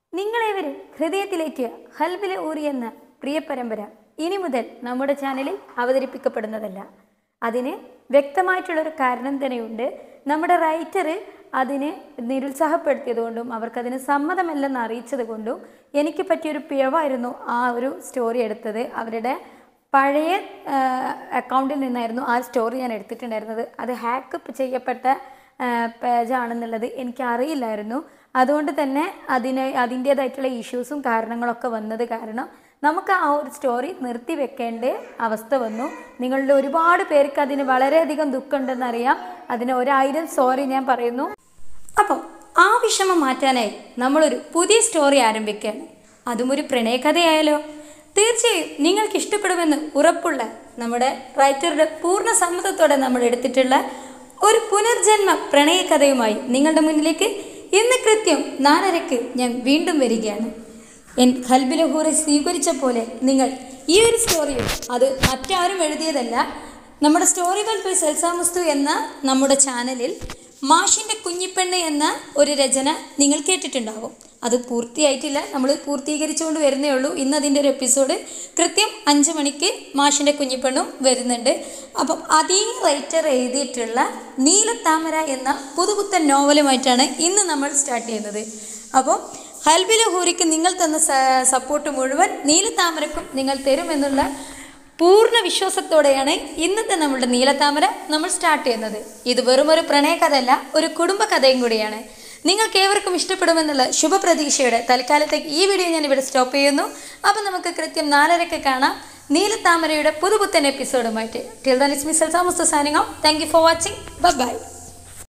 നിങ്ങളേവരും ഹൃദയത്തിലേക്ക് ഹൽബിലെ ഊറി എന്ന പ്രിയ പരമ്പര ഇനി മുതൽ നമ്മുടെ ചാനലിൽ അവതരിപ്പിക്കപ്പെടുന്നതല്ല അതിന് വ്യക്തമായിട്ടുള്ളൊരു കാരണം തന്നെയുണ്ട് നമ്മുടെ റൈറ്റർ അതിനെ നിരുത്സാഹപ്പെടുത്തിയതുകൊണ്ടും അവർക്കതിന് സമ്മതമല്ലെന്ന് അറിയിച്ചത് കൊണ്ടും എനിക്ക് പറ്റിയൊരു പിഴവായിരുന്നു ആ ഒരു സ്റ്റോറി എടുത്തത് അവരുടെ പഴയ അക്കൗണ്ടിൽ നിന്നായിരുന്നു ആ സ്റ്റോറി ഞാൻ എടുത്തിട്ടുണ്ടായിരുന്നത് അത് ഹാക്ക് ചെയ്യപ്പെട്ട പേജാണെന്നുള്ളത് എനിക്ക് അറിയില്ലായിരുന്നു അതുകൊണ്ട് തന്നെ അതിന് അതിൻ്റേതായിട്ടുള്ള ഇഷ്യൂസും കാരണങ്ങളൊക്കെ വന്നത് കാരണം നമുക്ക് ആ ഒരു സ്റ്റോറി നിർത്തി വെക്കേണ്ട അവസ്ഥ വന്നു നിങ്ങളുടെ ഒരുപാട് പേർക്ക് അതിന് വളരെയധികം ദുഃഖമുണ്ടെന്നറിയാം അതിന് ഒരായിരം സോറി ഞാൻ പറയുന്നു അപ്പം ആ വിഷമം മാറ്റാനായി നമ്മളൊരു പുതിയ സ്റ്റോറി ആരംഭിക്കുകയാണ് അതും ഒരു പ്രണയകഥയായാലോ തീർച്ചയായും നിങ്ങൾക്ക് ഇഷ്ടപ്പെടുമെന്ന് ഉറപ്പുള്ള നമ്മുടെ റൈറ്ററുടെ പൂർണ്ണ സമ്മതത്തോടെ നമ്മൾ എടുത്തിട്ടുള്ള ഒരു പുനർജന്മ പ്രണയകഥയുമായി നിങ്ങളുടെ മുന്നിലേക്ക് ഇന്ന് കൃത്യം നാലരയ്ക്ക് ഞാൻ വീണ്ടും വരികയാണ് എൻ ഖൽബിലഹൂറെ സ്വീകരിച്ച പോലെ നിങ്ങൾ ഈ ഒരു സ്റ്റോറിയും അത് മറ്റാരും എഴുതിയതല്ല നമ്മുടെ സ്റ്റോറികൾ ബൈ സെൽസാമുസ്തു എന്ന നമ്മുടെ ചാനലിൽ മാഷിൻ്റെ കുഞ്ഞിപ്പെണ്ണ് എന്ന ഒരു രചന നിങ്ങൾ കേട്ടിട്ടുണ്ടാവും അത് പൂർത്തിയായിട്ടില്ല നമ്മൾ പൂർത്തീകരിച്ചുകൊണ്ട് വരുന്നേ ഉള്ളൂ ഇന്ന് അതിൻ്റെ ഒരു എപ്പിസോഡ് കൃത്യം അഞ്ച് മണിക്ക് മാഷിൻ്റെ കുഞ്ഞിപ്പെണ്ണും വരുന്നുണ്ട് അപ്പം അതേ റൈറ്റർ എഴുതിയിട്ടുള്ള നീലത്താമര എന്ന പുതുപുത്തൻ നോവലുമായിട്ടാണ് ഇന്ന് നമ്മൾ സ്റ്റാർട്ട് ചെയ്യുന്നത് അപ്പോൾ ഹൽബില ഹൂരിക്ക് നിങ്ങൾ തന്ന സപ്പോർട്ട് മുഴുവൻ നീലത്താമരക്കും നിങ്ങൾ തരുമെന്നുള്ള പൂർണ്ണ വിശ്വാസത്തോടെയാണ് ഇന്നത്തെ നമ്മളുടെ നീലത്താമര നമ്മൾ സ്റ്റാർട്ട് ചെയ്യുന്നത് ഇത് വെറും ഒരു പ്രണയകഥയല്ല ഒരു കുടുംബ കഥയും കൂടിയാണ് നിങ്ങൾക്ക് ഏവർക്കും ഇഷ്ടപ്പെടുമെന്നുള്ള ശുഭപ്രതീക്ഷയുടെ തൽക്കാലത്തേക്ക് ഈ വീഡിയോ ഞാൻ ഇവിടെ സ്റ്റോപ്പ് ചെയ്യുന്നു അപ്പം നമുക്ക് കൃത്യം നാലരയ്ക്ക് കാണാം നീലത്താമരയുടെ പുതുപുത്തൻ എപ്പിസോഡുമായിട്ട് ടിൽ ദൻ ഇസ് മിസൽ സാമുസ്തു സാനിങ് out thank you for watching by